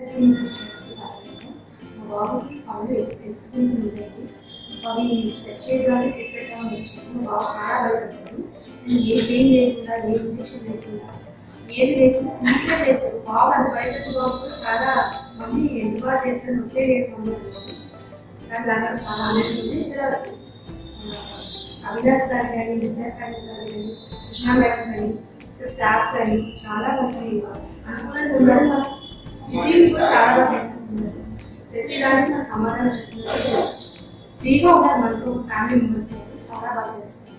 దీనికి వచ్చేటప్పుడు కారణంగా మా బాబుకి పళ్ళు ఎత్తుకుంటూ ఉండేది అవి సెట్ చేయడానికి ట్రీట్మెంట్ వచ్చాను మా బాబు చాలా భయపడ్డాడు నేను ఏ పెయిన్ లేకుండా ఏ ఇంజెక్షన్ లేకుండా ఏది లేకుండా నీట్గా చేశారు బాబు అది బయటకు బాబు కూడా చాలా మమ్మీ ఎంత బాగా చేశారు ఒకే లేకుండా నాకు దాంట్లో చాలా ఆనందం ఉంది ఇక్కడ ఆ, అవినాష్ సార్ కానీ విద్యాసాగర్ సార్ కానీ సుష్మా మేడం కానీ ఇక్కడ స్టాఫ్ కానీ చాలా మంది అనుకూలంగా ఉన్నారు మా రిసీవింగ్ కూడా చాలా బాగా తీసుకుంటున్నారు ప్రతి దానికి నా సమాధానం చెప్తున్నారు ఫ్రీగా ఉన్నారు మనతో ఫ్యామిలీ మెంబర్స్ చాలా బాగా చేస్తారు